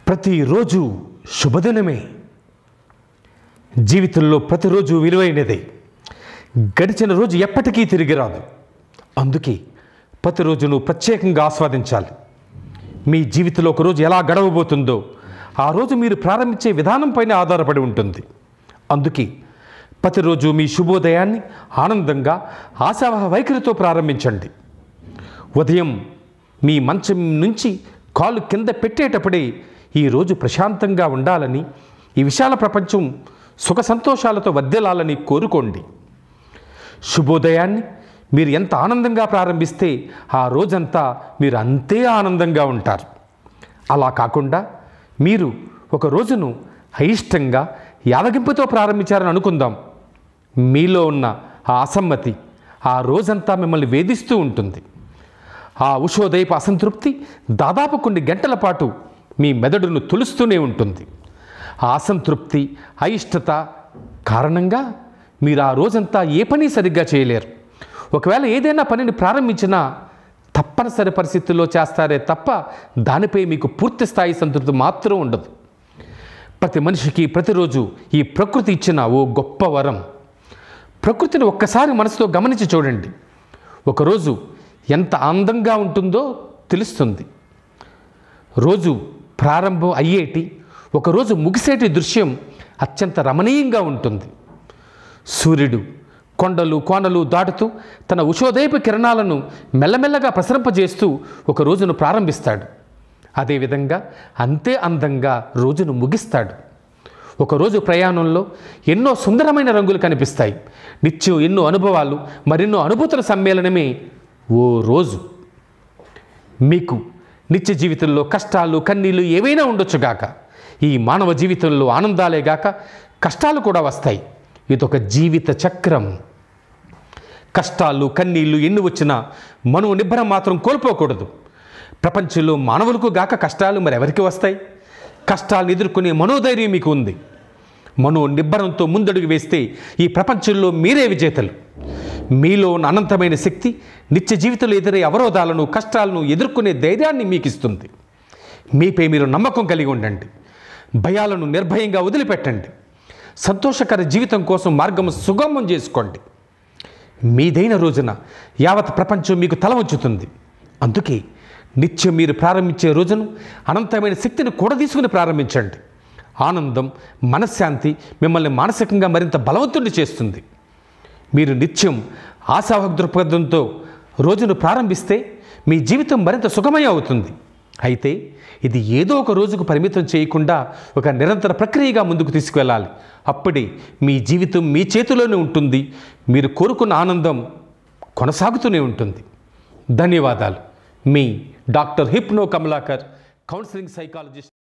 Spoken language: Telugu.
ప్రతిరోజు శుభదినమే జీవితంలో ప్రతిరోజు విలువైనదే గడిచిన రోజు ఎప్పటికీ తిరిగి రాదు అందుకే ప్రతిరోజు నువ్వు ప్రత్యేకంగా ఆస్వాదించాలి మీ జీవితంలో ఒక రోజు ఎలా గడవబోతుందో ఆ రోజు మీరు ప్రారంభించే విధానం పైన ఆధారపడి ఉంటుంది అందుకే ప్రతిరోజు మీ శుభోదయాన్ని ఆనందంగా ఆశావహ వైఖరితో ప్రారంభించండి ఉదయం మీ మంచం నుంచి కాలు కింద పెట్టేటప్పుడే ఈరోజు ప్రశాంతంగా ఉండాలని ఈ విశాల ప్రపంచం సుఖ సంతోషాలతో వర్ధిల్లాలని కోరుకోండి శుభోదయాన్ని మీరు ఎంత ఆనందంగా ప్రారంభిస్తే ఆ రోజంతా మీరు అంతే ఆనందంగా ఉంటారు అలా కాకుండా మీరు ఒక రోజును అయిష్టంగా యాదగింపుతో ప్రారంభించారని అనుకుందాం మీలో ఉన్న ఆ అసమ్మతి ఆ రోజంతా మిమ్మల్ని వేధిస్తూ ఉంటుంది ఆ ఉషోదయపు అసంతృప్తి దాదాపు కొన్ని గంటల పాటు మీ మెదడును తులుస్తూనే ఉంటుంది ఆ అసంతృప్తి అయిష్టత కారణంగా మీరు ఆ రోజంతా ఏ పని సరిగ్గా చేయలేరు ఒకవేళ ఏదైనా పనిని ప్రారంభించినా తప్పనిసరి పరిస్థితుల్లో చేస్తారే తప్ప దానిపై మీకు పూర్తి స్థాయి సంతృప్తి మాత్రం ఉండదు ప్రతి మనిషికి ప్రతిరోజు ఈ ప్రకృతి ఇచ్చిన ఓ గొప్ప వరం ప్రకృతిని ఒక్కసారి మనసుతో గమనించి చూడండి ఒకరోజు ఎంత అందంగా ఉంటుందో తెలుస్తుంది రోజు ప్రారంభం అయ్యేటి ఒకరోజు ముగిసేటి దృశ్యం అత్యంత రమణీయంగా ఉంటుంది సూర్యుడు కొండలు కోనలు దాటుతూ తన ఉషోదయపు కిరణాలను మెల్లమెల్లగా ప్రసరింపజేస్తూ ఒక రోజును ప్రారంభిస్తాడు అదేవిధంగా అంతే అందంగా రోజును ముగిస్తాడు ఒకరోజు ప్రయాణంలో ఎన్నో సుందరమైన రంగులు కనిపిస్తాయి నిత్యం ఎన్నో అనుభవాలు మరెన్నో అనుభూతుల సమ్మేళనమే ఓ రోజు మీకు నిత్య జీవితంలో కష్టాలు కన్నీళ్ళు ఏవైనా ఉండొచ్చుగాక ఈ మానవ జీవితంలో ఆనందాలే గాక కష్టాలు కూడా వస్తాయి ఇదొక జీవిత చక్రం కష్టాలు కన్నీళ్లు ఎన్ని వచ్చినా మనో నిబ్బరం మాత్రం కోల్పోకూడదు ప్రపంచంలో మానవులకు గాక కష్టాలు మరి ఎవరికి వస్తాయి కష్టాలను ఎదుర్కొనే మనోధైర్యం మీకు ఉంది మనో నిబ్బరంతో ముందడుగు వేస్తే ఈ ప్రపంచంలో మీరే విజేతలు మీలో ఉన్న అనంతమైన శక్తి నిత్య జీవితంలో ఎదురయ్యే అవరోధాలను కష్టాలను ఎదుర్కొనే ధైర్యాన్ని మీకు ఇస్తుంది మీపై మీరు నమ్మకం కలిగి ఉండండి భయాలను నిర్భయంగా వదిలిపెట్టండి సంతోషకర జీవితం కోసం మార్గం సుగమం చేసుకోండి మీదైన రోజున యావత్ ప్రపంచం మీకు తల వంచుతుంది అందుకే నిత్యం మీరు ప్రారంభించే రోజును అనంతమైన శక్తిని కూడా తీసుకుని ప్రారంభించండి ఆనందం మనశ్శాంతి మిమ్మల్ని మానసికంగా మరింత బలవంతుని చేస్తుంది మీరు నిత్యం ఆశాభక్ దృక్పథంతో రోజును ప్రారంభిస్తే మీ జీవితం మరింత సుఖమయం అవుతుంది అయితే ఇది ఏదో ఒక రోజుకు పరిమితం చేయకుండా ఒక నిరంతర ప్రక్రియగా ముందుకు తీసుకువెళ్ళాలి అప్పుడే మీ జీవితం మీ చేతిలోనే ఉంటుంది మీరు కోరుకున్న ఆనందం కొనసాగుతూనే ఉంటుంది ధన్యవాదాలు మీ doctor hypno Kamalakar counselling psychologist